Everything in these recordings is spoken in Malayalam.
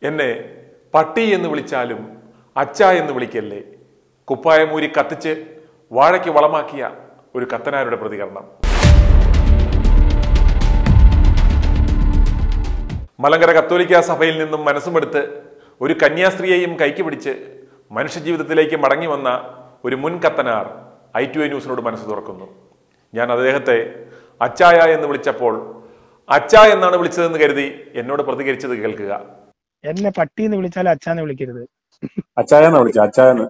എന്നെ പട്ടി എന്ന് വിളിച്ചാലും അച്ച എന്ന് വിളിക്കല്ലേ കുപ്പായമൂരി കത്തിച്ച് വാഴയ്ക്ക് വളമാക്കിയ ഒരു കത്തനാരുടെ പ്രതികരണം മലങ്കര കത്തോലിക്ക സഭയിൽ നിന്നും മനസ്സുമെടുത്ത് ഒരു കന്യാസ്ത്രീയെയും കൈക്ക് പിടിച്ച് മനുഷ്യജീവിതത്തിലേക്ക് മടങ്ങി വന്ന ഒരു മുൻ കത്തനാർ ഐ ടു ഐ ന്യൂസിനോട് മനസ്സ് തുറക്കുന്നു ഞാൻ അദ്ദേഹത്തെ അച്ചായ എന്ന് വിളിച്ചപ്പോൾ അച്ച എന്നാണ് വിളിച്ചതെന്ന് കരുതി എന്നോട് പ്രതികരിച്ചത് കേൾക്കുക എന്നെ പട്ടിന്ന് വിളിച്ചാൽ അച്ഛാന്ന് വിളിക്കരുത് അച്ചായന്ന് വിളിച്ച അച്ചായന്ന്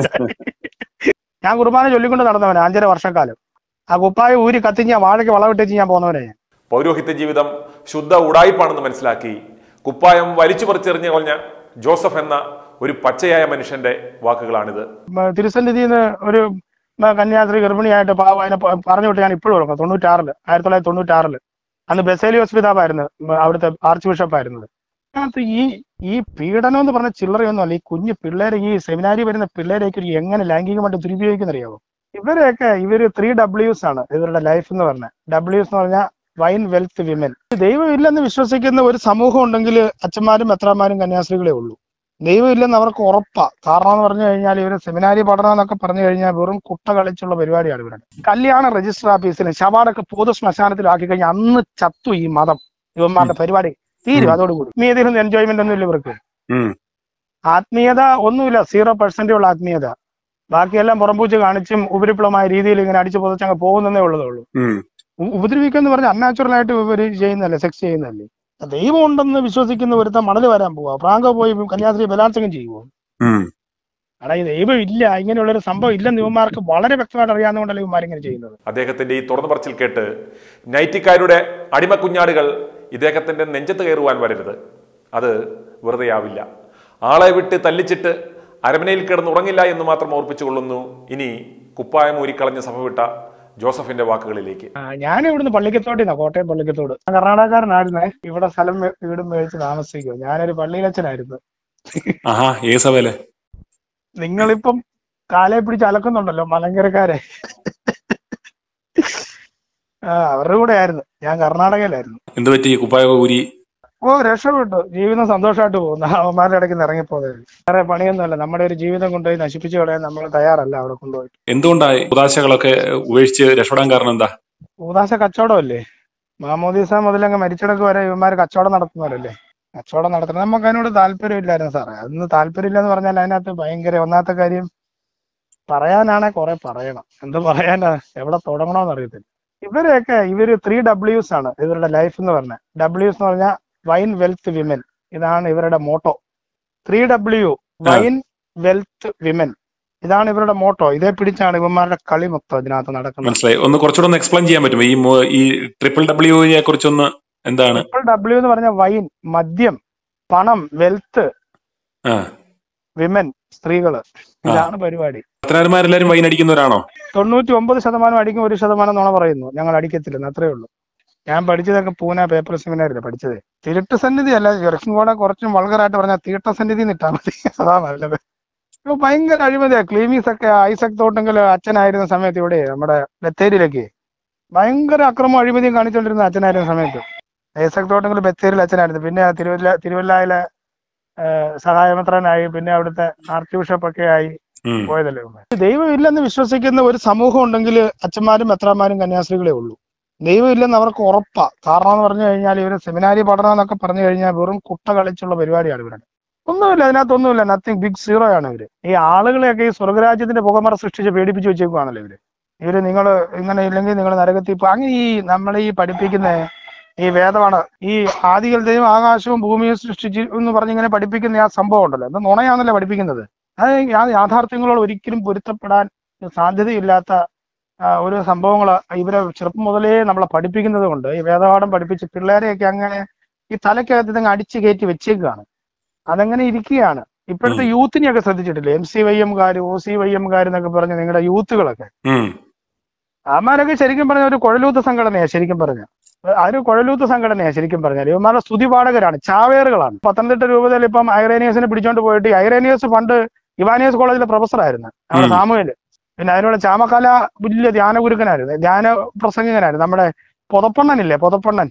ഞാൻ കുർബാന ചൊല്ലിക്കൊണ്ട് നടന്നവനാ അഞ്ചര വർഷക്കാലം ആ കുപ്പായ ഊരി കത്തിച്ച് ഞാൻ വാഴയ്ക്ക് വളവിട്ടേച്ച് ഞാൻ പോന്നവനെ ഞാൻ പൗരോഹിത്യ ജീവിതം ശുദ്ധ ഉടായിപ്പാണെന്ന് മനസ്സിലാക്കി കുപ്പായം വലിച്ചു പറിച്ചെറിഞ്ഞ് കൊഞ്ഞ ജോസഫ് എന്ന ഒരു പച്ചയായ മനുഷ്യന്റെ വാക്കുകളാണിത് മ- തിരുസന്നിധിയിൽ നിന്ന് ഒരു മ- കന്യാസ്ത്രീ ഗർഭിണിയായിട്ട് പാവം അതിനെ പ- പറഞ്ഞു വിട്ട് ഞാൻ ഇപ്പോഴും ഓർക്കാം തൊണ്ണൂറ്റാറില് ആയിരത്തി തൊള്ളായിരത്തി തൊണ്ണൂറ്റാറില് അന്ന് ബെസേലിയോസ് പിതാവായിരുന്നു മ- അവിടുത്തെ ആർച്ച് ബിഷപ്പായിരുന്നത് അതിനകത്ത് ഈ ഈ പീഡനം എന്ന് പറഞ്ഞ ചില്ലറയൊന്നും അല്ല ഈ കുഞ്ഞു പിള്ളേരെ ഈ സെമിനാരി വരുന്ന പിള്ളേരെയൊക്കെ ഒരു എങ്ങനെ ലൈംഗികമായിട്ട് ദുരുപയോഗിക്കുന്ന അറിയാമോ ഇവരെയൊക്കെ ഇവര് ത്രീ ഡബ്ല്യൂസ് ആണ് ഇവരുടെ ലൈഫ് എന്ന് പറഞ്ഞാൽ ഡബ്ല്യൂസ് എന്ന് പറഞ്ഞാൽ വൈൻ വെൽത്ത് വിമൻ ദൈവം ഇല്ലെന്ന് വിശ്വസിക്കുന്ന ഒരു സമൂഹം ഉണ്ടെങ്കിൽ അച്ഛന്മാരും മെത്രാന്മാരും കന്യാസ്ത്രീകളെ ഉള്ളൂ ദൈവം ഇല്ലെന്ന് അവർക്ക് ഉറപ്പാ കാരണം എന്ന് പറഞ്ഞു കഴിഞ്ഞാൽ ഇവര് സെമിനാരി പഠനം എന്നൊക്കെ പറഞ്ഞു കഴിഞ്ഞാൽ വെറും കുട്ട കളിച്ചുള്ള പരിപാടിയാണ് ഇവരുടെ കല്യാണ രജിസ്റ്റർ ഓഫീസിലും ശവാടൊക്കെ പൊതു ശ്മശാനത്തിലും ആക്കി കഴിഞ്ഞാൽ അന്ന് ചത്തു ഈ മതം ഇവന്മാരുടെ പരിപാടി തീരും ഉം. അതോടുകൂടി ആത്മീയതയിലൊന്നും എൻജോയ്മെന്റ് ഒന്നും ഇല്ല ഇവർക്ക് ഉം. ആത്മീയത ഒന്നുമില്ല സീറോ പെർസെന്റേ ഉള്ള ആത്മീയത ബാക്കിയെല്ലാം പുറംപൂച്ച് കാണിച്ചും ഉപരിപ്ലവമായ രീതിയിൽ ഇങ്ങനെ അടിച്ചു പൊതച്ചങ്ങ് പോകുന്നതേ ഉള്ളതേ ഉള്ളൂ ഉം. ഉ- ഉപദ്രവിക്കുക എന്ന് പറഞ്ഞാൽ അൺനാച്ചുറൽ ആയിട്ട് ഇവര് ചെയ്യുന്നതല്ലേ സെക്സ് ചെയ്യുന്നതല്ലേ ദൈവം ഉണ്ടെന്ന് വിശ്വസിക്കുന്ന ഒരുത്ത മണല് വരാൻ പോവാ പ്രാങ്ക പോയി കന്യാസ്ത്രീ ബലാത്സംഗം ചെയ്യുമോ ഉം. എടാ ഈ ദൈവം ഇല്ല ഇങ്ങനെയുള്ള ഒരു സംഭവം ഇല്ലെന്ന് ഇവന്മാർക്ക് വളരെ വ്യക്തമായിട്ട് അറിയാവുന്നതുകൊണ്ടല്ലേ ഇവന്മാർ ഇങ്ങനെ ചെയ്യുന്നത് അദ്ദേഹത്തിന്റെ ഈ തുറന്നു പറച്ചിൽ കേട്ട് നൈറ്റിക്കാരുടെ അടിമക്കുഞ്ഞാടുകൾ ഇദ്ദേഹത്തിന്റെ നെഞ്ചത്ത് കയറുവാൻ വരരുത് അത് വെറുതെ ആവില്ല ആളെ വിട്ട് തല്ലിച്ചിട്ട് അരമനയിൽ കിടന്ന് ഉറങ്ങില്ല എന്ന് മാത്രം ഓർപ്പിച്ചുകൊള്ളുന്നു ഇനി കുപ്പായം ഊരിക്കളഞ്ഞ സഭ വിട്ട ജോസഫിന്റെ വാക്കുകളിലേക്ക് ആ, ഞാൻ ഇവിടുന്ന് പള്ളിക്കത്തോട്ടിന്നാ കോട്ടയം പള്ളിക്കത്തോട് ഞാൻ കർണാടകക്കാരനായിരുന്നേ ഇവിടെ സ്ഥലം മേ- വീടും മേടിച്ച് താമസിക്കും ഞാനൊരു പള്ളിയിലച്ചനായിരുന്നു ആഹാ ഏ സഭയിലെ നിങ്ങളിപ്പം കാലെ പിടിച്ച് അലക്കുന്നുണ്ടല്ലോ മലങ്കരക്കാരെ ആ അവരുടെ കൂടെ ആയിരുന്നു ഞാൻ കർണാടകയിലായിരുന്നു എന്ത് പറ്റി കുപ്പായ ഊരി ഓ രക്ഷപ്പെട്ടു ജീവിതം സന്തോഷമായിട്ട് പോകുന്നു അവന്മാരുടെ ഇടയ്ക്ക് നിന്ന് ഇറങ്ങിപ്പോയത് വേറെ പണിയൊന്നുമല്ല നമ്മുടെ ഒരു ജീവിതം കൊണ്ടുപോയി നശിപ്പിച്ചു കളയാൻ നമ്മൾ തയ്യാറല്ല അവിടെ കൊണ്ടുപോയി എന്തുകൊണ്ടായി ഉദാശകളൊക്കെ ഉപേക്ഷിച്ച് രക്ഷപ്പെടാൻ കാരണം എന്താ ഊദാശ കച്ചവടമല്ലേ മാമോദീസ മുതലങ്ങ് മരിച്ചിടക്ക് വരെ ഇവന്മാർ കച്ചവടം നടത്തുന്നവരല്ലേ കച്ചവടം നടത്തുന്നത് നമുക്ക് അതിനോട് താല്പര്യമില്ലായിരുന്നു സാറേ അതൊന്ന് താല്പര്യമില്ല എന്ന് പറഞ്ഞാൽ അതിനകത്ത് ഭയങ്കര ഒന്നാമത്തെ കാര്യം പറയാനാണെ കുറെ പറയണം എന്ത് പറയാനാ എവിടെ തുടങ്ങണമെന്ന് അറിയത്തില്ല ഇവരെയൊക്കെ ഇവര് ത്രീ ഡബ്ല്യൂസ് ആണ് ഇവരുടെ ലൈഫ് എന്ന് പറഞ്ഞാൽ ഡബ്ല്യൂസ് എന്ന് പറഞ്ഞാൽ വൈൻ വെൽത്ത് വിമൻ ഇതാണ് ഇവരുടെ motto three W wine wealth women ഇതാണ് ഇവരുടെ മോട്ടോ ഇതേ പിടിച്ചാണ് ഇവന്മാരുടെ കളി മൊത്തം ഇതിനകത്ത് നടക്കുന്നത് മനസ്സിലായി ഒന്ന് കുറച്ചുകൂടെ ഒന്ന് എക്സ്പ്ലെയിൻ ചെയ്യാൻ പറ്റുമോ ഈ മോ- ഈ ട്രിപ്പിൾ ഡബ്ല്യുവിനെ കുറിച്ചൊന്ന് എന്താണ് ട്രിപ്പിൾ ഡബ്ല്യു എന്ന് പറഞ്ഞ വൈൻ മദ്യം പണം വെൽത്ത് ആ വിമൻ സ്ത്രീകള് ഇതാണ് പരിപാടി പത്തനാരന്മാരെല്ലാരും വൈൻ അടിക്കുന്നവരാണോ തൊണ്ണൂറ്റി ഒമ്പത് ശതമാനം അടിക്കും ഒരു ശതമാനം നുണ പറയുന്നു ഞങ്ങൾ അടിക്കത്തില്ലെന്ന് അത്രേ ഉള്ളൂ ഞാൻ പഠിച്ചതൊക്കെ പൂന പേപ്പർ സെമിനാറില്ല പഠിച്ചത് തിരുട്ട് സന്നിധി അല്ല കുറച്ചും കൂടെ കുറച്ചും വൾഗറായിട്ട് പറഞ്ഞാൽ തീട്ട സന്നിധി നിട്ടാ മതി അതാ നല്ലത് ഇപ്പൊ ഭയങ്കര അഴിമതിയാ ക്ലീമീസ് ഒക്കെ ഐസക് തോട്ടെങ്കിൽ അച്ഛനായിരുന്ന സമയത്ത് ഇവിടെ നമ്മുടെ ബത്തേരിയിലൊക്കെ ഭയങ്കര അക്രമം അഴിമതിയും കാണിച്ചുകൊണ്ടിരുന്ന അച്ഛനായിരുന്ന സമയത്ത് ഐസക് തോട്ടെങ്കിൽ ബത്തേരിയിൽ അച്ഛനായിരുന്നു പിന്നെ തിരുവല്ല തിരുവല്ലയിലെ ഏഹ്, സഹായമിത്രനായി പിന്നെ അവിടുത്തെ ആർച്ച് ബിഷപ്പ് ഒക്കെ ആയി ഉം. പോയതല്ലേ ഉമ്മ. ദൈവം ഇല്ലെന്ന് വിശ്വസിക്കുന്ന ഒരു സമൂഹം ഉണ്ടെങ്കിൽ അച്ഛന്മാരും മെത്രാന്മാരും കന്യാസ്ത്രീകളെ ഉള്ളൂ ദൈവം ഇല്ലെന്ന് അവർക്ക് ഉറപ്പാ കാരണം എന്ന് പറഞ്ഞു കഴിഞ്ഞാൽ ഇവര് സെമിനാരി പഠനം എന്നൊക്കെ പറഞ്ഞു കഴിഞ്ഞാൽ വെറും കുട്ട കളിച്ചുള്ള പരിപാടിയാണ് ഇവരുടെ ഒന്നുമില്ല അതിനകത്തൊന്നുമില്ല നത്തിങ് ബിഗ് സീറോ ആണ് ഇവര് ഈ ആളുകളെയൊക്കെ ഈ സ്വർഗരാജ്യത്തിന്റെ പുകമറ സൃഷ്ടിച്ച് പേടിപ്പിച്ച് വെച്ചേക്കുവാണല്ലോ ഇവര് ഇവര് നിങ്ങൾ ഇങ്ങനെ ഇല്ലെങ്കിൽ നിങ്ങൾ നരകത്തിൽ പോ- അങ്ങനെ ഈ നമ്മളെ ഈ പഠിപ്പിക്കുന്ന ഈ വേദമാണ് ഈ ആദികൾ ദൈവം ആകാശവും ഭൂമിയും സൃഷ്ടിച്ച് എന്ന് പറഞ്ഞ് ഇങ്ങനെ പഠിപ്പിക്കുന്ന ആ സംഭവം ഉണ്ടല്ലോ അത് നുണയാണല്ലോ പഠിപ്പിക്കുന്നത് അത് ആ യാഥാർത്ഥ്യങ്ങളോട് ഒരിക്കലും പൊരുത്തപ്പെടാൻ സാധ്യതയില്ലാത്ത ആ, ഒരു സംഭവങ്ങൾ ഇവരെ ചെറുപ്പം മുതലേ നമ്മളെ പഠിപ്പിക്കുന്നത് കൊണ്ട് ഈ വേദപാഠം പഠിപ്പിച്ച് പിള്ളേരെയൊക്കെ അങ്ങനെ ഈ തലക്കകത്ത് ഇതങ്ങ് അടിച്ചു കയറ്റി വെച്ചേക്കാണ് അതങ്ങനെ ഇരിക്കുകയാണ് ഇപ്പോഴത്തെ യൂത്തിനെയൊക്കെ ശ്രദ്ധിച്ചിട്ടില്ലേ എം സി വൈ എംകാർ ഒ സി വൈ എംകാർ എന്നൊക്കെ പറഞ്ഞ് നിങ്ങളുടെ യൂത്തുകളൊക്കെ ഉം. അവന്മാരൊക്കെ ശരിക്കും പറഞ്ഞ ഒരു കുഴലൂത്ത് സംഘടനയാ ശരിക്കും പറഞ്ഞ അതൊരു കുഴലൂത്ത് സംഘടനയാ ശരിക്കും പറഞ്ഞാൽ ഇവന്മാരുടെ സ്തുതിപാഠകരാണ് ചാവേറുകളാണ് പത്തനംതിട്ട രൂപതയിൽ ഇപ്പം ഐറേനിയസിനെ പിടിച്ചോണ്ട് പോയിട്ട് ഈ ഐറേനിയസ് പണ്ട് ഇവാനിയസ് കോളേജിലെ പ്രൊഫസറായിരുന്നു അവിടെ ഉം. സാമുവേല് പിന്നെ അതിനുള്ള ചാമക്കാല വലിയ ധ്യാന ഗുരുക്കനായിരുന്നു ധ്യാന പ്രസംഗകനായിരുന്നു നമ്മുടെ പൊതപ്പണ്ണനില്ലേ പൊതപ്പണ്ണൻ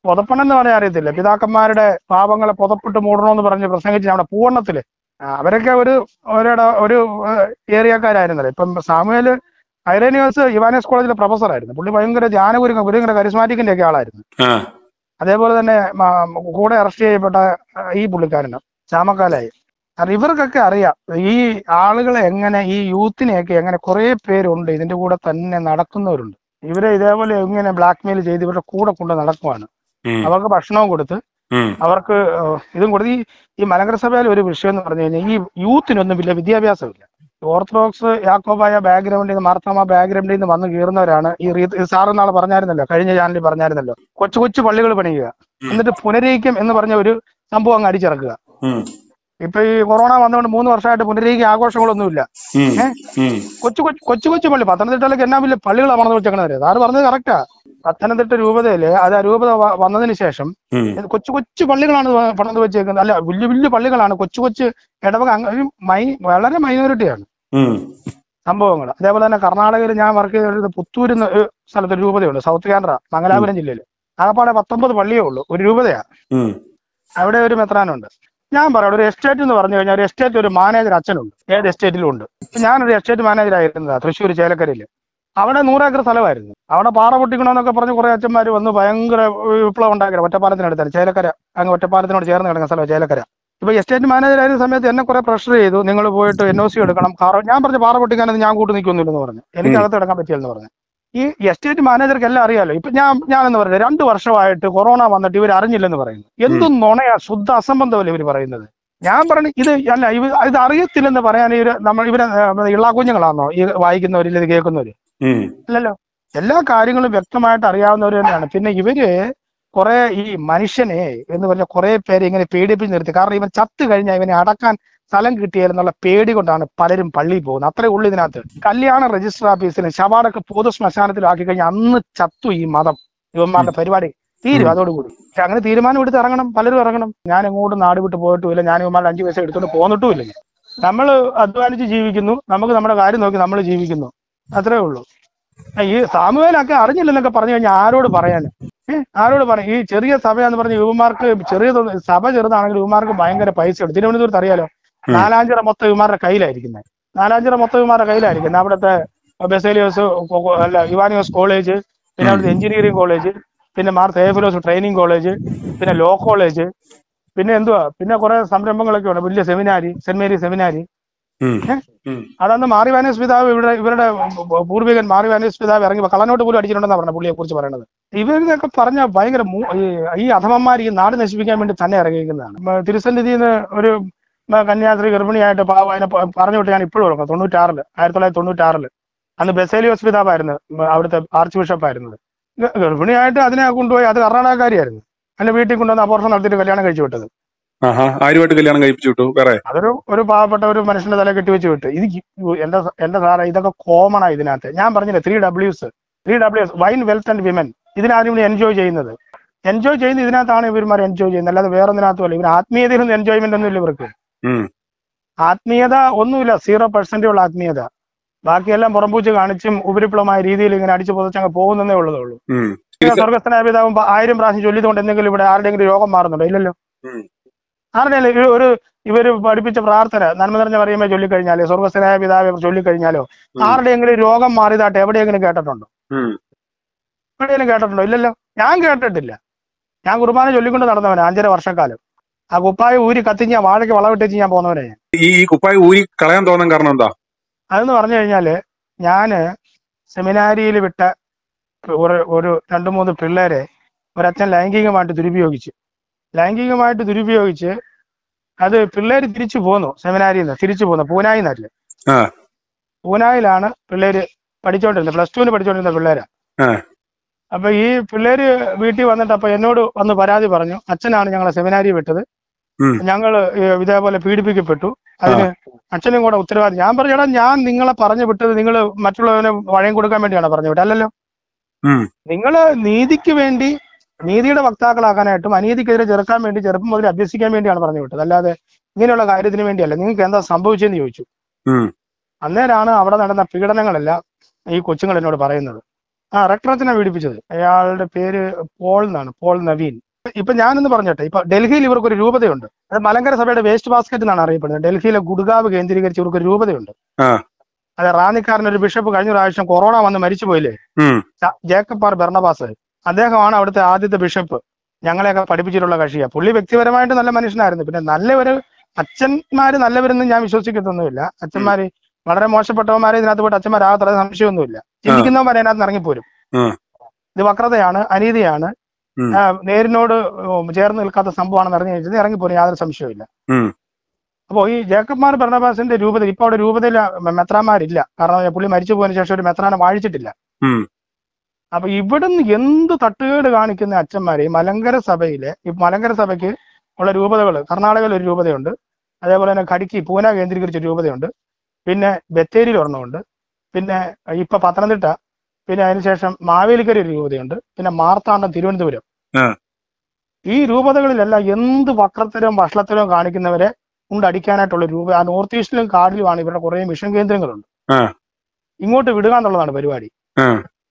പുതപ്പണം എന്ന് പറയാൻ അറിയത്തില്ല പിതാക്കന്മാരുടെ പാപങ്ങളെ പുതപ്പിട്ട് മൂടണമെന്ന് പറഞ്ഞ് പ്രസംഗിച്ച് നമ്മുടെ പൂവണ്ണത്തില് ആ, അവരൊക്കെ ഒരു ഒരിട ഒരു ഏഹ്, ഏരിയക്കാരായിരുന്നല്ലോ ഇപ്പം സാമുവേല് ഐറേനിയോസ് യുവാനസ് കോളേജിലെ പ്രൊഫസറായിരുന്നു പുള്ളി ഭയങ്കര ധ്യാനപുരി ഭയങ്കര കരിസ്മാറ്റിക്കിന്റെ ഒക്കെ ആളായിരുന്നു ആ അതേപോലെ തന്നെ മ- കൂടെ അറസ്റ്റ് ചെയ്യപ്പെട്ട ആ, ഈ പുള്ളിക്കാരന് ചാമക്കാലായി കാരണം ഇവർക്കൊക്കെ അറിയാം ഈ ആളുകളെ എങ്ങനെ ഈ യൂത്തിനെയൊക്കെ എങ്ങനെ കുറെ പേരുണ്ട് ഇതിന്റെ കൂടെ തന്നെ നടക്കുന്നവരുണ്ട് ഇവരെ ഇതേപോലെ ഇങ്ങനെ ബ്ലാക്ക്മെയിൽ ചെയ്ത് ഇവരുടെ കൂടെ കൊണ്ട് നടക്കുവാണ് ഉം, അവർക്ക് ഭക്ഷണവും കൊടുത്ത് ഉം, അവർക്ക് ഏഹ്, ഇതും കൊടുത്ത് ഈ ഈ മലങ്കര സഭയിൽ ഒരു വിഷയം എന്ന് പറഞ്ഞു കഴിഞ്ഞാൽ ഈ യൂത്തിനൊന്നും വലിയ വിദ്യാഭ്യാസമില്ല ഓർത്തഡോക്സ് യാക്കോബായ ബാക്ക്ഗ്രൗണ്ടിൽ നിന്ന് മാർത്താമ ബാക്ക്ഗ്രൗണ്ടിൽ നിന്ന് വന്ന് കയറുന്നവരാണ് ഈ റീ- ഈ സാറ് നാളെ പറഞ്ഞായിരുന്നല്ലോ കഴിഞ്ഞ ചാനലിൽ പറഞ്ഞായിരുന്നല്ലോ കൊച്ചു കൊച്ചു പള്ളികൾ പണിയുക എന്നിട്ട് പുനരൈക്യം എന്ന് പറഞ്ഞ ഒരു സംഭവം അങ്ങ് അടിച്ചിറക്കുക ഉം, ഇപ്പൊ ഈ കൊറോണ വന്നുകൊണ്ട് മൂന്ന് വർഷമായിട്ട് പുനരൈക്യ ആഘോഷങ്ങളൊന്നുമില്ല ഉം, ഏ? ഉം, കൊച്ചു കൊച്ചു കൊച്ചു കൊച്ചു പള്ളി പത്തനംതിട്ടയിലൊക്കെ എന്നാ വലിയ പള്ളികളാണ് പണിത് വെച്ചേക്കണവര് സാറ് പറഞ്ഞത് കറക്റ്റാ പത്തനംതിട്ട രൂപതയില് അത് ആ രൂപത വ- വന്നതിന് ശേഷം ഉം, ഇത് കൊച്ചു കൊച്ചു പള്ളികളാണ് പ- പണിത് വെച്ചേക്കുന്നത് അല്ല വലിയ വലിയ പള്ളികളാണ് കൊച്ചു കൊച്ചു ഇടവക അങ്ങ് ഒരു മൈ വളരെ മൈനോറിറ്റിയാണ് ഉം, സംഭവങ്ങൾ അതേപോലെ തന്നെ കർണാടകയിൽ ഞാൻ വർക്ക് ചെയ്തത് പുത്തൂർ എന്ന ഒരു സ്ഥലത്ത് ഒരു രൂപതയുണ്ട് സൗത്ത് കാനറ മംഗലാപുരം ജില്ലയിൽ ആകപ്പാടെ പത്തൊമ്പത് പള്ളിയേ ഉള്ളൂ ഒരു രൂപതയാ ഉം, അവിടെ ഒരു മെത്രാനുണ്ട് ഞാൻ പറയാം ഒരു എസ്റ്റേറ്റ് എന്ന് പറഞ്ഞു കഴിഞ്ഞാൽ ഒരു എസ്റ്റേറ്റ് ഒരു മാനേജർ അച്ഛനുണ്ട് ഏത് എസ്റ്റേറ്റിലും ഉണ്ട് ഞാനൊരു എസ്റ്റേറ്റ് മാനേജർ ആയിരുന്നതാ തൃശ്ശൂർ ചേലക്കരയിൽ അവിടെ നൂറേക്കർ സ്ഥലമായിരുന്നു അവിടെ പാറ പൊട്ടിക്കണമെന്നൊക്കെ പറഞ്ഞ് കുറെ അച്ഛന്മാർ വന്ന് ഭയങ്കര വിപ്ലവം ഉണ്ടാക്കിയത് ഒറ്റപ്പാലത്തിനടുത്താണ് ചേലക്കര അങ്ങ് ഒറ്റപ്പാലത്തിനോട് ചേർന്ന് കിടക്കുന്ന സ്ഥലം ചേലക്കര ഇപ്പൊ എസ്റ്റേറ്റ് മാനേജർ ആയിരുന്ന സമയത്ത് എന്നെ കുറെ പ്രഷർ ചെയ്തു നിങ്ങൾ പോയിട്ട് എൻ ഒ സി എടുക്കണം കാർ ഞാൻ പറഞ്ഞു പാറ പൊട്ടിക്കാനൊന്നും ഞാൻ കൂട്ട് നിൽക്കുന്നില്ലെന്ന് പറഞ്ഞു എനിക്ക് അകത്ത് കിടക്കാൻ പറ്റില്ലെന്ന് പറഞ്ഞു ഈ എസ്റ്റേറ്റ് മാനേജർക്ക് എല്ലാം അറിയാലോ ഇപ്പൊ ഞാൻ ഞാനെന്ന് പറഞ്ഞത് രണ്ട് വർഷമായിട്ട് കൊറോണ വന്നിട്ട് ഇവർ അറിഞ്ഞില്ലെന്ന് പറയുന്നു എന്തും നുണയാ ശുദ്ധ അസംബന്ധമല്ലേ ഇവർ പറയുന്നത് ഞാൻ പറഞ്ഞു ഇത് അല്ല ഇവ ഇത് അറിയത്തില്ലെന്ന് പറയാൻ ഇവര് നമ്മൾ ഇവരെ ഏഹ്, ഇള്ളാ കുഞ്ഞുങ്ങളാണോ ഈ വായിക്കുന്നവരിൽ ഇത് കേൾക്കുന്നവര് ഉം, അല്ലല്ലോ എല്ലാ കാര്യങ്ങളും വ്യക്തമായിട്ട് അറിയാവുന്നവർ തന്നെയാണ് പിന്നെ ഇവര് കുറെ ഈ മനുഷ്യനെ എന്ന് പറഞ്ഞ കുറെ പേരെ ഇങ്ങനെ പേടിപ്പിച്ച് നിർത്തി കാരണം ഇവൻ ചത്തു കഴിഞ്ഞാൽ ഇവനെ അടക്കാൻ സ്ഥലം കിട്ടിയാലെന്നുള്ള പേടി കൊണ്ടാണ് പലരും പള്ളിയിൽ പോകുന്നത് അത്രേ ഉള്ളൂ ഇതിനകത്ത് കല്യാണ രജിസ്റ്റർ ഓഫീസിലും ശവാടൊക്കെ പൊതു ശ്മശാനത്തിലും ആക്കി കഴിഞ്ഞാൽ അന്ന് ചത്തു ഈ മതം ഇവന്മാരുടെ പരിപാടി തീരും അതോടുകൂടി പക്ഷെ അങ്ങനെ തീരുമാനം എടുത്ത് ഇറങ്ങണം പലരും ഇറങ്ങണം ഞാൻ എങ്ങോട്ടും നാട് വിട്ട് പോയിട്ടുമില്ല ഞാൻ ഇവന്മാരുടെ അഞ്ചു പൈസ എടുത്തോണ്ട് പോന്നിട്ടുമില്ല നമ്മൾ അധ്വാനിച്ച് ജീവിക്കുന്നു നമുക്ക് നമ്മുടെ കാര്യം നോക്കി നമ്മൾ ജീവിക്കുന്നു അത്രേ ഉള്ളൂ ആ, ഈ സാമുവേലൊക്കെ അറിഞ്ഞില്ലെന്നൊക്കെ പറഞ്ഞു കഴിഞ്ഞാൽ ആരോട് പറയാൻ ഏഹ് ആരോട് പറയും ഈ ചെറിയ സഭയാന്ന് പറഞ്ഞ യുവമാർക്ക് ചെറിയ സഭ ചെറുതാണെങ്കിൽ യുവമാർക്ക് ഭയങ്കര പൈസ ഉണ്ട് തിരുവനന്തപുരത്ത് അറിയാലോ ഉം. നാലാഞ്ചിറ മൊത്തം യുവമാരുടെ കയ്യിലായിരിക്കുന്നത് നാലാഞ്ചിറ മൊത്തം യുവമാരുടെ കയ്യിലായിരിക്കുന്നത് അവിടുത്തെ ബെസേലിയോസ് കൊ- കൊ- അല്ല യുവാനിയോസ് കോളേജ് പിന്നെ അവിടുത്തെ എഞ്ചിനീയറിംഗ് കോളേജ് പിന്നെ മാർ തേഫിലോസ് ട്രെയിനിങ് കോളേജ് പിന്നെ ലോ കോളേജ് പിന്നെ എന്തുവാ പിന്നെ കുറെ സംരംഭങ്ങളൊക്കെ ഉണ്ട് വലിയ സെമിനാരി സെന്റ് മേരി സെമിനാരി ഉം, ഏ? ഉം, അതന്ന് മാറി വാനേസ് പിതാവ് ഇവിടെ ഇവരുടെ പൂർവികൻ മാറി വാനേസ് പിതാവ് ഇറങ്ങി കള്ളനോട്ട് പോലും അടിച്ചിട്ടുണ്ടെന്നാണ് പറഞ്ഞത് പുള്ളിയെ കുറിച്ച് പറയുന്നത് ഇവരിതൊക്കെ പറഞ്ഞ ഭയങ്കര മൂ- ഈ- ഈ അധമന്മാർ ഈ നാട് നശിപ്പിക്കാൻ വേണ്ടി തന്നെ ഇറങ്ങിയിരിക്കുന്നതാണ് മ, തിരുസന്നിധിയിൽ നിന്ന് ഒരു മ, കന്യാസ്ത്രീ ഗർഭിണിയായിട്ട് പാവം അതിനെ പ- പറഞ്ഞു വിട്ട് ഞാൻ ഇപ്പോഴും ഓർക്കാം തൊണ്ണൂറ്റാറില് ആയിരത്തി തൊള്ളായിരത്തി തൊണ്ണൂറ്റാറില് അന്ന് ബെസേലിയോസ് പിതാവായിരുന്നു മ, അവിടുത്തെ ആർച്ച് ബിഷപ്പ് ആയിരുന്നത് ഗ- ഗർഭിണിയായിട്ട് അതിനെ കൊണ്ടുപോയി അത് കർണാടകക്കാരിയായിരുന്നു അതിന്റെ വീട്ടിൽ കൊണ്ടുവന്ന് അപോർഷൻ നടത്തിയിട്ട് കല്യാണം കഴിച്ചു വിട്ടത് ആഹാ ആരുമായിട്ട് കല്യാണം കഴിപ്പിച്ചു വിട്ടു വേറെ അതൊരു ഒരു പാവപ്പെട്ട ഒരു മനുഷ്യന്റെ തല കെട്ടിവെച്ച് വിട്ട് ഇത് ഈ- എന്റെ സ- എന്റെ സാറേ ഇതൊക്കെ കോമൺ ആ ഇതിനകത്ത് ഞാൻ പറഞ്ഞില്ലേ three ഡബ്ല്യൂസ് three ഡബ്ല്യൂസ് wine wealth and women ഇതിനാണ് ഇവിടെ എൻജോയ് ചെയ്യുന്നത് എൻജോയ് ചെയ്യുന്ന ഇതിനകത്താണ് ഇവന്മാർ എൻജോയ് ചെയ്യുന്നത് അല്ലാതെ വേറെ ഒന്നിനകത്തുമല്ല ഇവർ ആത്മീയതയിലൊന്നും എൻജോയ്മെന്റ് ഒന്നും ഇല്ല ഇവർക്ക് ഉം, ആത്മീയത ഒന്നുമില്ല സീറോ പെർസെന്റേ ഉള്ള ആത്മീയത ബാക്കിയെല്ലാം പുറംപൂച്ച് കാണിച്ചും ഉപരിപ്ലവമായ രീതിയിൽ ഇങ്ങനെ അടിച്ചു പുതച്ചങ്ങ് പോകുന്നതേ ഉള്ളതേ ഉള്ളൂ ഉം. സ്വർഗസ്ഥനായ പിതാവും പ- ആയിരം പ്രാവശ്യം ചൊല്ലിയതുകൊണ്ട് എന്തെങ്കിലും ഇവിടെ ആരുടെയെങ്കിലും രോഗം മാറുന്നുണ്ടോ ഇല്ലല്ലോ ഉം. ആരുടെയല്ല ഒരു ഇവര് പഠിപ്പിച്ച പ്രാർത്ഥന നന്മ നിറഞ്ഞ പറയുമ്പോൾ ചൊല്ലിക്കഴിഞ്ഞാലോ സ്വർഗസ്ഥനായ പിതാവെ ചൊല്ലിക്കഴിഞ്ഞാലോ ഉം. ആരുടെയെങ്കിലും രോഗം മാറിയതായിട്ട് എവിടെയെങ്കിലും കേട്ടിട്ടുണ്ടോ ഉം. എവിടെയെങ്കിലും കേട്ടിട്ടുണ്ടോ ഇല്ലല്ലോ ഞാൻ കേട്ടിട്ടില്ല ഞാൻ കുർബാന ചൊല്ലിക്കൊണ്ട് നടന്നവനാ അഞ്ചര വർഷക്കാലം ആ കുപ്പായ ഊരി കത്തിച്ച് ഞാൻ വാഴയ്ക്ക് വളവിട്ടേച്ച് ഞാൻ പോകുന്നവനെ ഞാൻ ഈ ഈ കുപ്പായി ഊരി കളയാൻ തോന്നാൻ കാരണം എന്താ അതെന്ന് പറഞ്ഞു കഴിഞ്ഞാല് ഞാന് സെമിനാരിയിൽ വിട്ട ഒരു ഒരു രണ്ട് മൂന്ന് പിള്ളേരെ ഒരച്ഛൻ ലൈംഗികമായിട്ട് ദുരുപയോഗിച്ചു ലൈംഗികമായിട്ട് ദുരുപയോഗിച്ച് അത് പിള്ളേര് തിരിച്ചു പോന്നു സെമിനാരിയിൽ നിന്ന് തിരിച്ചു പോന്നു പൂനായി നിന്നല്ലേ ആ. പൂനായിലാണ് പിള്ളേര് പഠിച്ചോണ്ടിരുന്നത് പ്ലസ് ടുവിന് പഠിച്ചോണ്ടിരുന്ന പിള്ളേരാ ആ. അപ്പൊ ഈ പിള്ളേര് വീട്ടിൽ വന്നിട്ട് അപ്പൊ എന്നോട് വന്ന് പരാതി പറഞ്ഞു അച്ഛനാണ് ഞങ്ങളെ സെമിനാരി വിട്ടത് ഉം. ഞങ്ങൾ ഇതേപോലെ പീഡിപ്പിക്കപ്പെട്ടു അതിന് അച്ഛനും കൂടെ ഉത്തരവാദി ഞാൻ പറഞ്ഞടാ ഞാൻ നിങ്ങളെ പറഞ്ഞു വിട്ടത് നിങ്ങൾ മറ്റുള്ളവന് വഴയം കൊടുക്കാൻ വേണ്ടിയാണ് പറഞ്ഞു വിട്ടത് അല്ലല്ലോ ഉം. നിങ്ങൾ നീതിക്ക് വേണ്ടി നീതിയുടെ വക്താക്കളാക്കാനായിട്ടും അനീതിക്കെതിരെ ചെറുക്കാൻ വേണ്ടി ചെറുപ്പം മുതൽ അഭ്യസിക്കാൻ വേണ്ടിയാണ് പറഞ്ഞു വിട്ടത് അല്ലാതെ ഇങ്ങനെയുള്ള കാര്യത്തിന് വേണ്ടിയല്ല നിങ്ങൾക്ക് എന്താ സംഭവിച്ചെന്ന് ചോദിച്ചു ഉം. അന്നേരമാണ് അവിടെ നടന്ന പീഡനങ്ങളെല്ലാം ഈ കൊച്ചുങ്ങൾ എന്നോട് പറയുന്നത് ആ റെക്ടർ അച്ഛനാ പീഡിപ്പിച്ചത് അയാളുടെ പേര് പോൾ എന്നാണ് പോൾ നവീൻ ഇപ്പൊ ഞാനൊന്ന് പറഞ്ഞോട്ടെ ഇപ്പൊ ഡൽഹിയിൽ ഇവർക്ക് ഒരു രൂപതയുണ്ട് അത് മലങ്കര സഭയുടെ വേസ്റ്റ് ബാസ്ക്കറ്റ് എന്നാണ് അറിയപ്പെടുന്നത് ഡൽഹിയിലെ ഗുഡ്ഗാവ് കേന്ദ്രീകരിച്ച് ഇവർക്ക് ഒരു രൂപതയുണ്ട് ആ. അതെ റാന്നിക്കാരൻ ഒരു ബിഷപ്പ് കഴിഞ്ഞ പ്രാവശ്യം കൊറോണ വന്ന് മരിച്ചു പോയില്ലേ ഉം. ജ- ജേക്കബ് ആർ ബെർണബാസ് അദ്ദേഹമാണ് അവിടുത്തെ ആദ്യത്തെ ബിഷപ്പ് ഞങ്ങളെയൊക്കെ പഠിപ്പിച്ചിട്ടുള്ള കക്ഷിയാ പുള്ളി വ്യക്തിപരമായിട്ട് നല്ല മനുഷ്യനായിരുന്നു പിന്നെ നല്ലവര് അച്ഛന്മാര് നല്ലവരെന്നും ഞാൻ വിശ്വസിക്കത്തൊന്നുമില്ല അച്ഛന്മാര് വളരെ മോശപ്പെട്ടവന്മാരെ ഇതിനകത്ത് പോയിട്ട് അച്ഛന്മാരാകത്തുള്ള സംശയമൊന്നുമില്ല ചിന്തിക്കുന്നവന്മാരെ അതിനകത്ത് ഇറങ്ങിപ്പോരും ഉം. ഇത് വക്രതയാണ് അനീതിയാണ് ഉം. ആ, നേരിനോട് ഉം, ചേർന്ന് നിൽക്കാത്ത സംഭവമാണെന്ന് അറിഞ്ഞു കഴിഞ്ഞാൽ ഇറങ്ങിപ്പോരും യാതൊരു സംശയമില്ല ഉം. അപ്പോൾ ഈ ജേക്കബ്മാർ ഭരണബാസിന്റെ രൂപത ഇപ്പൊ അവിടെ രൂപതയിൽ മെത്രാന്മാരില്ല കാരണം പുള്ളി മരിച്ചു പോയതിനു ശേഷം ഒരു മെത്രാനെ വാഴിച്ചിട്ടില്ല ഉം. അപ്പൊ ഇവിടുന്ന് എന്ത് തട്ടുകേട് കാണിക്കുന്ന അച്ഛന്മാര് ഈ മലങ്കര സഭയിലെ ഈ മലങ്കര സഭയ്ക്ക് ഉള്ള രൂപതകൾ കർണാടകയിൽ ഒരു രൂപതയുണ്ട് അതേപോലെ തന്നെ കടിക്കി പൂന കേന്ദ്രീകരിച്ച ഒരു രൂപതയുണ്ട് പിന്നെ ബത്തേരിയിൽ ഒരെണ്ണമുണ്ട് പിന്നെ ഇപ്പൊ പത്തനംതിട്ട പിന്നെ അതിനുശേഷം മാവേലിക്കര ഒരു രൂപതയുണ്ട് പിന്നെ മാർത്താണ്ഡം തിരുവനന്തപുരം ആ. ഈ രൂപതകളിലെല്ലാം എന്ത് വക്രത്തരവും വഷളത്തരവും കാണിക്കുന്നവരെ കൊണ്ടടിക്കാനായിട്ടുള്ള രൂപ ആ നോർത്ത് ഈസ്റ്റിലും കാടിലുമാണ് ഇവരുടെ കുറെ മിഷൻ കേന്ദ്രങ്ങളുണ്ട് ആ. ഇങ്ങോട്ട് വിടുക എന്നുള്ളതാണ് പരിപാടി ആ.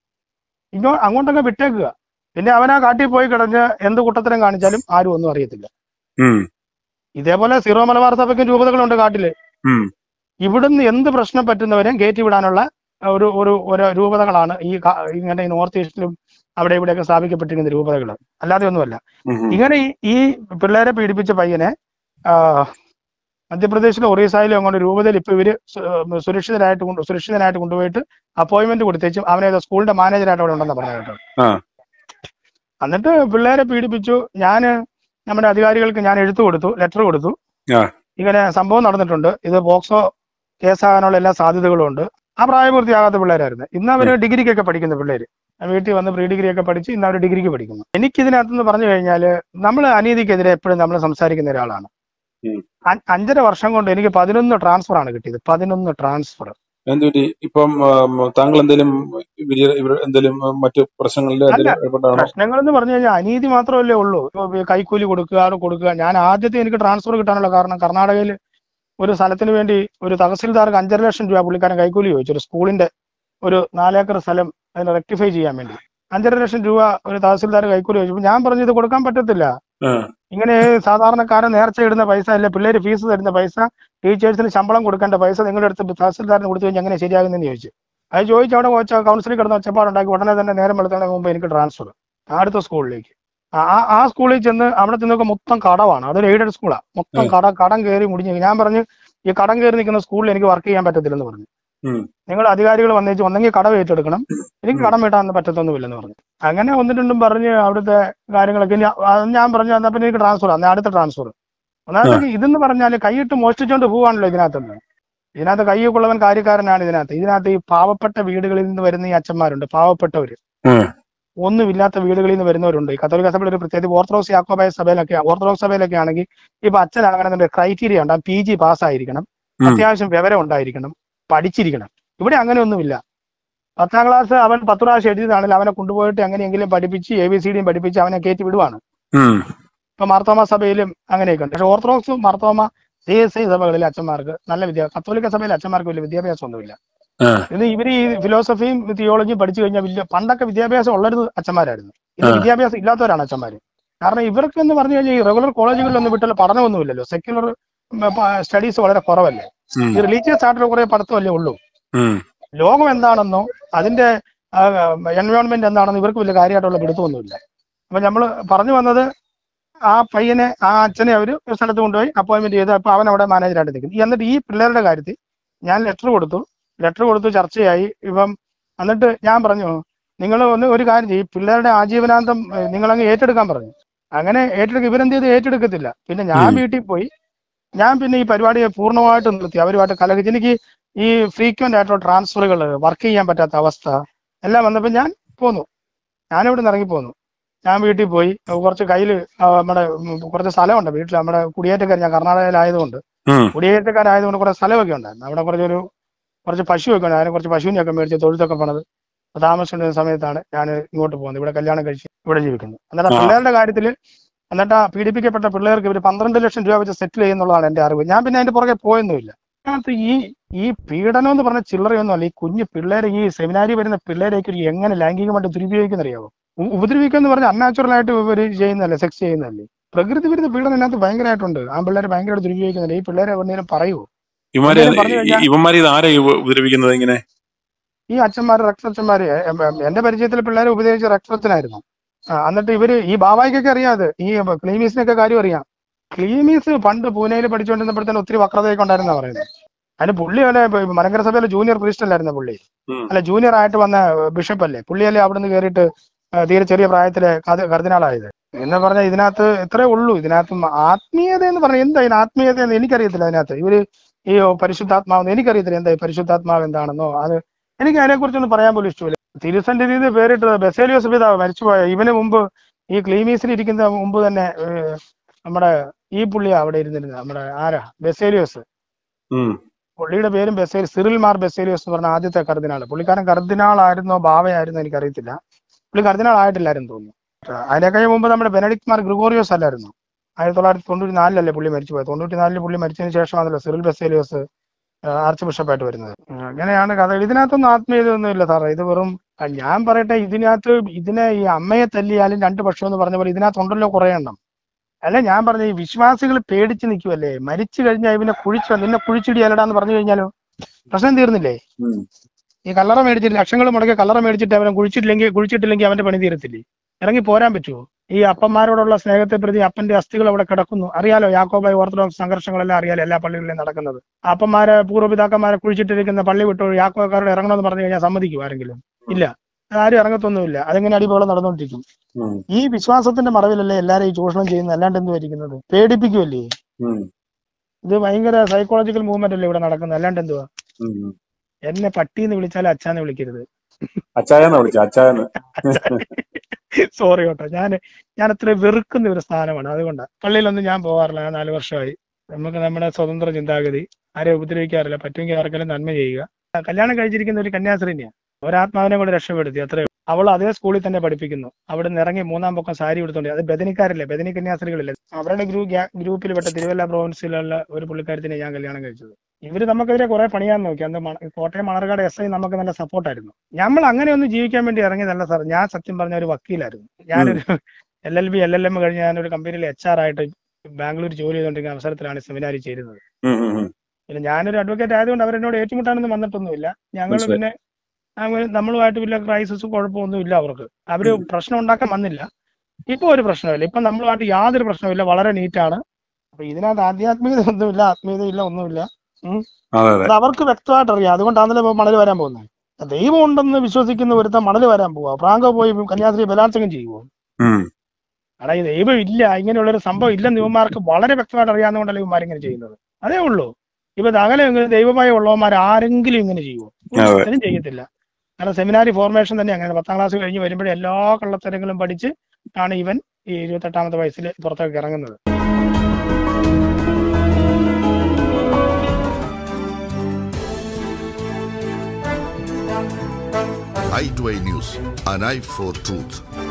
ഇങ്ങോ അങ്ങോട്ടൊക്കെ വിട്ടേക്കുക പിന്നെ അവനാ കാട്ടിൽ പോയി കിടഞ്ഞ് എന്ത് കുട്ടത്തരം കാണിച്ചാലും ആരും ഒന്നും അറിയത്തില്ല ഉം. ഇതേപോലെ സീറോ മലബാർ സഭയ്ക്കും രൂപതകളുണ്ട് കാട്ടില് ഉം. ഇവിടുന്ന് എന്ത് പ്രശ്നം പറ്റുന്നവരെയും കയറ്റി വിടാനുള്ള ഒരു ഒരു ഒരു രൂപതകളാണ് ഈ കാ- ഇങ്ങനെ ഈ നോർത്ത് ഈസ്റ്റിലും അവിടെ ഇവിടെയൊക്കെ സ്ഥാപിക്കപ്പെട്ടിരിക്കുന്ന രൂപതകൾ അല്ലാതെ ഒന്നുമല്ല ഉം. ഉം. ഇങ്ങനെ ഈ- ഈ പിള്ളേരെ പീഡിപ്പിച്ച പയ്യനെ ആ, മധ്യപ്രദേശിലും ഒറീസയിലും അങ്ങോട്ട് രൂപതയിൽ ഇപ്പൊ ഇവര് സു- ഉം, സുരക്ഷിതരായിട്ട് കൊണ്ട് സുരക്ഷിതനായിട്ട് കൊണ്ടുപോയിട്ട് അപ്പോയിന്റ്മെന്റ് കൊടുത്തേച്ചും അവനെ ഏതോ സ്കൂളിന്റെ മാനേജറായിട്ട് അവിടെ ഉണ്ടെന്ന് പറഞ്ഞു കേട്ടോ ആ. എന്നിട്ട് പിള്ളേരെ പീഡിപ്പിച്ചു ഞാന് നമ്മുടെ അധികാരികൾക്ക് ഞാൻ എഴുത്തു കൊടുത്തു ലെറ്റർ കൊടുത്തു ആ. ഇങ്ങനെ സംഭവം നടന്നിട്ടുണ്ട് ഇത് പോക്സോ കേസാകാനുള്ള എല്ലാ സാധ്യതകളും ഉണ്ട് ആ പ്രായപൂർത്തിയാകാത്ത പിള്ളേരായിരുന്നു ഇന്ന് അവര് ഡിഗ്രിക്കൊക്കെ പഠിക്കുന്ന പിള്ളേര് വീട്ടിൽ വന്ന് പ്രീ ഡിഗ്രി ഒക്കെ പഠിച്ച് ഇന്ന് അവർ ഡിഗ്രിക്ക് പഠിക്കുന്നു എനിക്കിതിനകത്തുനിന്ന് പറഞ്ഞു കഴിഞ്ഞാൽ നമ്മൾ അനീതിക്കെതിരെ എപ്പോഴും നമ്മൾ സംസാരിക്കുന്ന ഒരാളാണ് ഉം. അ- അഞ്ചര വർഷം കൊണ്ട് എനിക്ക് പതിനൊന്ന് ട്രാൻസ്ഫർ ആണ് കിട്ടിയത് പതിനൊന്ന് ട്രാൻസ്ഫർ എന്തുപറ്റി ഇപ്പം ആം, താങ്കൾ എന്തെങ്കിലും ഇവര് ഇവർ എന്തെങ്കിലും ഉം, മറ്റു പ്രശ്നങ്ങളിൽ എന്തെങ്കിലും ഏർപ്പെട്ടാണോ പ്രശ്നങ്ങൾ എന്ന് പറഞ്ഞു കഴിഞ്ഞാൽ അനീതി മാത്രമല്ലേ ഉള്ളൂ ഇപ്പൊ ഈ കൈക്കൂലി കൊടുക്കുക അത് കൊടുക്കുക ഞാൻ ആദ്യത്തെ എനിക്ക് ട്രാൻസ്ഫർ കിട്ടാനുള്ള കാരണം കർണാടകയിൽ ഒരു സ്ഥലത്തിന് വേണ്ടി ഒരു തഹസിൽദാർക്ക് അഞ്ചര ലക്ഷം രൂപ പുള്ളിക്കാരൻ കൈക്കൂലി ചോദിച്ചു ഒരു സ്കൂളിന്റെ ഒരു നാലേക്കർ സ്ഥലം അതിനെ റെക്ടിഫൈ ചെയ്യാൻ വേണ്ടി അഞ്ചര ലക്ഷം രൂപ ഒരു തഹസിൽദാർ കൈക്കൂലി ചോദിച്ചു ഞാൻ പറഞ്ഞു ഇത് കൊടുക്കാൻ പറ്റത്തില്ല ആ. ഇങ്ങനെ സാധാരണക്കാരൻ നേർച്ച ഇടുന്ന പൈസ അല്ലെ പിള്ളേര് ഫീസ് തരുന്ന പൈസ ടീച്ചേഴ്സിന് ശമ്പളം കൊടുക്കേണ്ട പൈസ നിങ്ങളുടെ അടുത്ത് തഹസിൽദാറിന് കൊടുത്തു കഴിഞ്ഞാൽ എങ്ങനെ ശരിയാകുന്നെന്ന് ചോദിച്ചു അത് ചോദിച്ചു അവിടെ വെച്ച കൗൺസിലിൽ കിടന്ന ഒച്ചപ്പാടുണ്ടാക്കി ഉടനെ തന്നെ നേരം വെളുത്തതിന് മുമ്പ് എനിക്ക് ട്രാൻസ്ഫർ അടുത്ത സ്കൂളിലേക്ക് ആ- ആ ആ സ്കൂളിൽ ചെന്ന് അവിടെ ചെന്നൊക്കെ മൊത്തം കടമാണ് അതൊരു എയ്ഡഡ് സ്കൂളാണ് മൊത്തം ഉം. കട കടം കയറി മുടിഞ്ഞു ഞാൻ പറഞ്ഞു ഈ കടം കയറി നിൽക്കുന്ന സ്കൂളിൽ എനിക്ക് വർക്ക് ചെയ്യാൻ പറ്റത്തില്ലെന്ന് പറഞ്ഞു ഉം. നിങ്ങൾ അധികാരികൾ വന്നേച്ച് ഒന്നെങ്കിൽ കടം ഏറ്റെടുക്കണം എനിക്ക് കടം വീട്ടാൻ പറ്റത്തൊന്നുമില്ലെന്ന് പറഞ്ഞു അങ്ങനെ ഒന്നും രണ്ടും പറഞ്ഞ് അവിടുത്തെ കാര്യങ്ങളൊക്കെ ഇനി അത് ഞാൻ പറഞ്ഞു എന്നാ പിന്നെ എനിക്ക് ട്രാൻസ്ഫർ അന്ന് അടുത്ത ട്രാൻസ്ഫർ ഒന്നാമത്തെ ഇതെന്ന് പറഞ്ഞാൽ കൈയിട്ട് മോഷ്ടിച്ചോണ്ട് പോവാണല്ലോ ഇതിനകത്തുനിന്ന് ഇതിനകത്ത് കൈയൊക്കെയുള്ളവൻ കാര്യക്കാരനാണ് ഇതിനകത്ത് ഇതിനകത്ത് ഈ പാവപ്പെട്ട വീടുകളിൽ നിന്ന് വരുന്ന ഈ അച്ഛന്മാരുണ്ട് പാവപ്പെട്ടവര് ഉം. ഒന്നുമില്ലാത്ത വീടുകളിൽ നിന്ന് വരുന്നവരുണ്ട് ഈ കത്തോലിക്ക സഭയിൽ ഒരു പ്രത്യേകിച്ച് ഓർത്തഡോക്സ് യാക്കോബായ സഭയിലൊക്കെ ഓർത്തഡോക്സ് സഭയിലൊക്കെ ആണെങ്കിൽ ഇപ്പൊ അച്ഛനാകണമെന്നുണ്ട് ക്രൈറ്റീരിയ ഉണ്ട് പി ജി പാസ്സായിരിക്കണം ഉം. അത്യാവശ്യം വിവരം ഉണ്ടായിരിക്കണം പഠിച്ചിരിക്കണം ഇവിടെ അങ്ങനെയൊന്നുമില്ല പത്താം ക്ലാസ് അവൻ പത്ത് പ്രാവശ്യം എഴുതിയതാണെങ്കിൽ അവനെ കൊണ്ടുപോയിട്ട് എങ്ങനെയെങ്കിലും പഠിപ്പിച്ച് എ ബി സി ഡിയും പഠിപ്പിച്ച് അവനെ കയറ്റി വിടുവാണ് ഉം. ഇപ്പൊ മാർത്തോമ സഭയിലും അങ്ങനെയൊക്കെ ഉണ്ട് പക്ഷെ orthodox Marthoma C S I സഭകളിലെ അച്ഛന്മാർക്ക് നല്ല വിദ്യാ കത്തോലിക്ക സഭയിലെ അച്ഛന്മാർക്ക് വലിയ വിദ്യാഭ്യാസമൊന്നുമില്ല ആ. ഇത് ഇവർ ഈ ഫിലോസഫിയും തിയോളജിയും പഠിച്ചു കഴിഞ്ഞാൽ വലിയ പണ്ടൊക്കെ വിദ്യാഭ്യാസം ഉള്ളൊരു അച്ഛന്മാരായിരുന്നു ഇത് ആ. വിദ്യാഭ്യാസം ഇല്ലാത്തവരാണ് അച്ഛന്മാര് കാരണം ഇവർക്ക് എന്ന് പറഞ്ഞു കഴിഞ്ഞാൽ ഈ റെഗുലർ കോളേജുകളിലൊന്നും വിട്ടുള്ള പഠനമൊന്നുമില്ലല്ലോ സെക്യുലർ സ്റ്റഡീസ് വളരെ കുറവല്ലേ ഉം. ഈ റിലീജിയസ് ആയിട്ടുള്ള കുറെ പഠിത്തമല്ലേ ഉള്ളൂ ഉം. ലോകം എന്താണെന്നോ അതിന്റെ എൻവയോൺമെന്റ് എന്താണെന്നോ ഇവർക്ക് വലിയ കാര്യമായിട്ടുള്ള പിടുത്തമൊന്നുമില്ല അപ്പൊ നമ്മൾ പറഞ്ഞു വന്നത് ആ പയ്യനെ ആ അച്ഛനെ അവർ ഒരു സ്ഥലത്ത് കൊണ്ടുപോയി അപ്പോയിന്റ്മെന്റ് ചെയ്ത് അപ്പൊ അവൻ അവിടെ മാനേജറായിട്ട് നിൽക്കുന്നു ഈ എന്നിട്ട് ഈ പിള്ളേരുടെ കാര്യത്തിൽ ഞാൻ ലെറ്റർ കൊടുത്തു ലെറ്റർ കൊടുത്തു ചർച്ചയായി ഇപ്പം എന്നിട്ട് ഞാൻ പറഞ്ഞു നിങ്ങൾ ഒന്ന് ഒരു കാര്യം ചെയ്യും പിള്ളേരുടെ ആജീവനാന്തം ഏഹ്, നിങ്ങളങ്ങ് ഏറ്റെടുക്കാൻ പറഞ്ഞു അങ്ങനെ ഏറ്റെടുക്ക ഇവരെന്ത് ചെയ്ത് ഏറ്റെടുക്കത്തില്ല പിന്നെ ഞാൻ ഉം. വീട്ടിൽ പോയി ഞാൻ പിന്നെ ഈ പരിപാടിയെ പൂർണ്ണമായിട്ട് നിർത്തി അവരുമായിട്ട് കലഹിച്ച് എനിക്ക് ഈ ഫ്രീക്വന്റ് ആയിട്ടുള്ള ട്രാൻസ്ഫറുകൾ വർക്ക് ചെയ്യാൻ പറ്റാത്ത അവസ്ഥ എല്ലാം വന്നപ്പോൾ ഞാൻ പോന്നു ഞാനിവിടെ നിന്ന് ഇറങ്ങി പോന്നു ഞാൻ വീട്ടിൽ പോയി കുറച്ച് കയ്യിൽ നമ്മുടെ ഉം, കുറച്ച് സ്ഥലമുണ്ട് വീട്ടിൽ നമ്മുടെ കുടിയേറ്റക്കാർ ഞാൻ കർണാടകയിലായതുകൊണ്ട് ഉം. കുടിയേറ്റക്കാരായതുകൊണ്ട് കുറച്ച് സ്ഥലമൊക്കെ ഉണ്ടായിരുന്നു അവിടെ കുറച്ചൊരു കുറച്ച് പശുവൊക്കെ ഉണ്ട് അതിനെ കുറച്ച് പശുവിനെയൊക്കെ മേടിച്ച് തൊഴുത്തൊക്കെ പണത് താമസിക്കുന്ന സമയത്താണ് ഞാൻ ഇങ്ങോട്ട് പോകുന്നത് ഇവിടെ കല്യാണം കഴിച്ച് ഇവിടെ ജീവിക്കുന്നത് എന്നിട്ട് ആ ആ. പിള്ളേരുടെ കാര്യത്തിൽ എന്നിട്ട് ആ പീഡിപ്പിക്കപ്പെട്ട പിള്ളേർക്ക് ഇവർ പന്ത്രണ്ട് ലക്ഷം രൂപ വെച്ച് സെറ്റിൽ ചെയ്യുന്നുള്ളതാണ് എന്റെ അറിവ് ഞാൻ പിന്നെ അതിന്റെ പുറകെ പോയൊന്നുമില്ല ഇതിനകത്ത് ഈ ഈ പീഡനം എന്ന് പറഞ്ഞ ചില്ലറയൊന്നും അല്ല ഈ കുഞ്ഞു പിള്ളേരെ ഈ സെമിനാരി വരുന്ന പിള്ളേരേക്ക് ഒരു എങ്ങനെ ലൈംഗികമായിട്ട് ദുരുപയോഗിക്കുന്ന അറിയാമോ ഉപദ്രവിക്കുക എന്ന് പറഞ്ഞാൽ അൺനാച്ചുറൽ ആയിട്ട് ഇവര് ചെയ്യുന്നതല്ലേ സെക്സ് ചെയ്യുന്നതല്ലേ പ്രകൃതി വിരുദ്ധ പീഡനം ഇതിനകത്ത് ഭയങ്കരമായിട്ടുണ്ട് ആ പിള്ളേരെ ഭയങ്കരമായിട്ട് ദുരുപയോഗിക്കുന്നില്ല ഈ പിള്ളേരെ എന്തെങ്കിലും പറയുമോ ഇവന്മാര് എന്തെങ്കിലും പറഞ്ഞു കഴിഞ്ഞാൽ ഇവന്മാര് ഇത് ആരാ ഇവ- ഉപദ്രവിക്കുന്നത് ഇങ്ങനെ ഈ അച്ഛന്മാര് റക്സച്ചന്മാര് എന്റെ പരിചയത്തിലെ പിള്ളേരെ ഉപദേശിച്ച റക്സത്തിനായിരുന്നു ആ, എന്നിട്ട് ഇവര് ഈ ബാബായിക്കൊക്കെ അറിയാതെ ഈ ക്ലീമീസിനൊക്കെ കാര്യം അറിയാം ക്ലീമീസ് പണ്ട് പൂനെയിൽ പഠിച്ചുകൊണ്ടിരുന്നപ്പോഴത്തേന് ഒത്തിരി വക്രതയൊക്കെ ഉണ്ടായിരുന്ന പറയുന്നത് അതിന് പുള്ളി അല്ലെ മലങ്കര സഭയിലെ ജൂനിയർ പ്രീസ്റ്റ് അല്ലായിരുന്ന പുള്ളി ഉം. അല്ല ജൂനിയർ ആയിട്ട് വന്ന ബിഷപ്പ് അല്ലേ പുള്ളിയല്ലേ അവിടുന്ന് കയറിയിട്ട് ആ, തീരെ ചെറിയ പ്രായത്തിലെ കർദിനാളായത് എന്ന് പറഞ്ഞാൽ ഇതിനകത്ത് ഇത്രേ ഉള്ളൂ ഇതിനകത്ത് ആത്മീയത എന്ന് പറഞ്ഞാൽ എന്താ ഇതിന് ആത്മീയത എന്ന് എനിക്കറിയത്തില്ല അതിനകത്ത് ഇവര് ഈ പരിശുദ്ധാത്മാവ് എനിക്കറിയത്തില്ല എന്താ ഈ പരിശുദ്ധാത്മാവ് എന്താണെന്നോ അത് എനിക്ക് അതിനെക്കുറിച്ചൊന്നും പറയാൻ പോലും ഇഷ്ടമില്ല തിരുസന്നിധിയിൽ പേരിട്ട് ബെസേലിയോസ് പിതാവ് മരിച്ചുപോയ ഇവന് മുമ്പ് ഈ ക്ലീമീസിൽ ഇരിക്കുന്ന മുമ്പ് തന്നെ ഏഹ്, നമ്മുടെ ഈ പുള്ളിയാ അവിടെ ഇരുന്നിരുന്നത് നമ്മുടെ ആരാ ബെസേലിയോസ് ഉം. പുള്ളിയുടെ പേരും ബെസേൽ സിറിൽ മാർ ബെസേലിയോസ് എന്ന് പറഞ്ഞ ആദ്യത്തെ കർദിനാൾ പുള്ളിക്കാരൻ കർദിനാൾ ആയിരുന്നോ ബാവയായിരുന്നോ എനിക്കറിയത്തില്ല പുള്ളി കർദിനാൾ ആയിട്ടില്ലായിരുന്നു തോന്നുന്നു അതിനേക്കാൾ മുമ്പ് നമ്മുടെ ബെനഡിക്ട് മാർ ഗ്രിഗോറിയോസ് അല്ലായിരുന്നു ആയിരത്തി തൊള്ളായിരത്തി തൊണ്ണൂറ്റി നാലിലല്ലേ പുള്ളി മരിച്ചു പോയത് തൊണ്ണൂറ്റി നാലില് പുള്ളി മരിച്ചതിന് ശേഷമാണല്ലോ സിറിൽ ബെസേലിയോസ് ആർച്ച് ബിഷപ്പായിട്ട് വരുന്നത് ഉം, അങ്ങനെയാണ് കഥ ഇതിനകത്തൊന്നും ആത്മീയതയൊന്നും ഇല്ല സാറേ ഇത് വെറും ആ, ഞാൻ പറയട്ടെ ഇതിനകത്ത് ഇതിനെ ഈ അമ്മയെ തല്ലിയാലും രണ്ട് പക്ഷം എന്ന് പറഞ്ഞ പോലെ ഇതിനകത്തുണ്ടല്ലോ കുറെ എണ്ണം അല്ല ഞാൻ പറഞ്ഞ ഈ വിശ്വാസികൾ പേടിച്ച് നിൽക്കുമല്ലേ മരിച്ചു കഴിഞ്ഞാൽ ഇവനെ കുഴിച്ചു നിന്നെ കുഴിച്ചിടിയല്ലടാന്ന് പറഞ്ഞു കഴിഞ്ഞാലോ പ്രശ്നം തീർന്നില്ലേ ഉം. ഈ കല്ലറ മേടിച്ചിട്ട് ലക്ഷങ്ങൾ മുടക്കി കല്ലറ മേടിച്ചിട്ട് അവനെ കുഴിച്ചിട്ടില്ലെങ്കിൽ കുഴിച്ചിട്ടില്ലെങ്കിൽ അവന്റെ പണി തീരത്തില്ലേ ഇറങ്ങി പോരാൻ പറ്റുമോ ഈ അപ്പന്മാരോടുള്ള സ്നേഹത്തെ പ്രതി അപ്പന്റെ അസ്ഥികൾ അവിടെ കിടക്കുന്നു അറിയാലോ യാക്കോബായി ഓർത്തഡോക്സ് സംഘർഷങ്ങളെല്ലാം അറിയാലോ എല്ലാ പള്ളികളിലും നടക്കുന്നത് അപ്പന്മാരെ പൂർവ്വപിതാക്കന്മാരെ കുഴിച്ചിട്ടിരിക്കുന്ന പള്ളി വിട്ടു യാക്കോക്കാരോട് ഇറങ്ങണമെന്ന് പറഞ്ഞു കഴിഞ്ഞാൽ സമ്മതിക്കും ആരെങ്കിലും ഇല്ല ആരും ഇറങ്ങത്തൊന്നുമില്ല അതെങ്ങനെ അടിപോലെ നടന്നുകൊണ്ടിരിക്കും ഉം. ഈ വിശ്വാസത്തിന്റെ മറവിലല്ലേ എല്ലാരും ഈ ചൂഷണം ചെയ്യുന്നത് അല്ലാണ്ട് എന്തുവാ ഇരിക്കുന്നത് പേടിപ്പിക്കുമല്ലേ ഉം. ഇത് ഭയങ്കര സൈക്കോളജിക്കൽ മൂവ്മെന്റ് അല്ലേ ഇവിടെ നടക്കുന്നത് അല്ലാണ്ട് എന്തുവാ ഉം. എന്നെ പട്ടിന്ന് വിളിച്ചാൽ അച്ഛാന്ന് വിളിക്കരുത് അച്ചായന്നാ വിളിച്ച അച്ചായന്ന് സോറി കേട്ടോ ഞാൻ ഞാൻ അത്ര വെറുക്കുന്ന ഒരു സ്ഥാനമാണ് അതുകൊണ്ടാണ് പള്ളിയിലൊന്നും ഞാൻ പോകാറില്ല ഞാൻ നാല് വർഷമായി നമുക്ക് നമ്മുടെ സ്വതന്ത്ര ചിന്താഗതി ആരെയും ഉപദ്രവിക്കാറില്ല പറ്റുമെങ്കിൽ ആർക്കെങ്കിലും നന്മ ചെയ്യുക കല്യാണം കഴിച്ചിരിക്കുന്ന ഒരു കന്യാസ്ത്രീനെയാണ് ഒരാത്മാവിനെ കൂടെ രക്ഷപ്പെടുത്തി അത്രേ അവൾ അതേ സ്കൂളിൽ തന്നെ പഠിപ്പിക്കുന്നു അവിടെ നിന്ന് ഇറങ്ങി മൂന്നാം പൊക്കം സാരി എടുത്തോണ്ട് അത് ബദനിക്കാരില്ലേ ബദനി കന്യാസ്ത്രീകളില്ലേ അവരുടെ ഗ്രൂ ഗ്രൂപ്പിൽ പെട്ട തിരുവല്ല പ്രോവിൻസിലുള്ള ഒരു പുള്ളിക്കാരത്തിനെ ഞാൻ കല്യാണം കഴിച്ചത് ഇവര് നമുക്കെതിരെ കുറെ പണിയാൻ നോക്കി അന്ന് മണ- കോട്ടയം മണർകാട് എസ് ഐ നമുക്ക് നല്ല സപ്പോർട്ടായിരുന്നു നമ്മൾ അങ്ങനെ ഒന്ന് ജീവിക്കാൻ വേണ്ടി ഇറങ്ങിയതല്ല സാർ ഞാൻ സത്യം പറഞ്ഞ ഒരു വക്കീലായിരുന്നു ഞാനൊരു L L B L L M കഴിഞ്ഞ് ഞാനൊരു കമ്പനിയിൽ എച്ച് ആർ ആയിട്ട് ബാംഗ്ലൂർ ജോലി ചെയ്തുകൊണ്ടിരിക്കുന്ന അവസരത്തിലാണ് സെമിനാരി ചേരുന്നത് ഉം. ഉം. ഉം. പിന്നെ ഞാനൊരു അഡ്വക്കേറ്റ് ആയതുകൊണ്ട് അവരെന്നോട് ഏറ്റുമുട്ടാനൊന്നും വന്നിട്ടൊന്നുമില്ല ഞങ്ങൾ മനസ്സിലായി. പിന്നെ ഞങ്ങൾ നമ്മളുമായിട്ട് വലിയ ക്രൈസിസും കുഴപ്പമൊന്നും ഇല്ല അവർക്ക് അവര് പ്രശ്നം ഉണ്ടാക്കാൻ വന്നില്ല ഇപ്പൊ ഒരു പ്രശ്നമില്ല ഇപ്പൊ നമ്മളുമായിട്ട് യാതൊരു പ്രശ്നമില്ല വളരെ നീറ്റാണ് അപ്പൊ ഇതിനകത്ത് ആധ്യാത്മികത ഒന്നുമില്ല ആത്മീയതയില്ല ഒന്നുമില്ല അതെ അതെ അത് അവർക്ക് വ്യക്തമായിട്ട് അറിയാം അതുകൊണ്ടാണല്ലോ ഇപ്പൊ മണൽ വരാൻ പോകുന്നത് ദൈവം ഉണ്ടെന്ന് വിശ്വസിക്കുന്ന ഒരുത്തൻ മണൽ വരാൻ പോവാ പ്രാങ്കോ പോയി കന്യാസ്ത്രീ ബലാത്സംഗം ചെയ്യുമോ ഉം. എടാ ഈ ദൈവം ഇല്ല ഇങ്ങനെയുള്ള ഒരു സംഭവം ഇല്ലെന്ന് ഇവന്മാർക്ക് വളരെ വ്യക്തമായിട്ട് അറിയാവുന്നതുകൊണ്ടല്ലേ ഇവന്മാർ ഇങ്ങനെ ചെയ്യുന്നത് അതേ ഉള്ളൂ ഇപ്പൊ അകലെ ഇങ്ങനെ ദൈവമായി ഉള്ളവന്മാർ ആരെങ്കിലും ഇങ്ങനെ ചെയ്യുമോ അതെ. ഒരിക്കലും ചെയ്യത്തില്ല കാരണം സെമിനാരി ഫോർമേഷൻ തന്നെ അങ്ങനെ പത്താം ക്ലാസ് കഴിഞ്ഞ് വരുമ്പോഴേ എല്ലാ കള്ളത്തരങ്ങളും പഠിച്ച് ആണ് ഇവൻ ഈ ഇരുപത്തെട്ടാമത്തെ വയസ്സിൽ പുറത്തേക്ക് ഇറങ്ങുന്നത് i2i News, an eye for truth.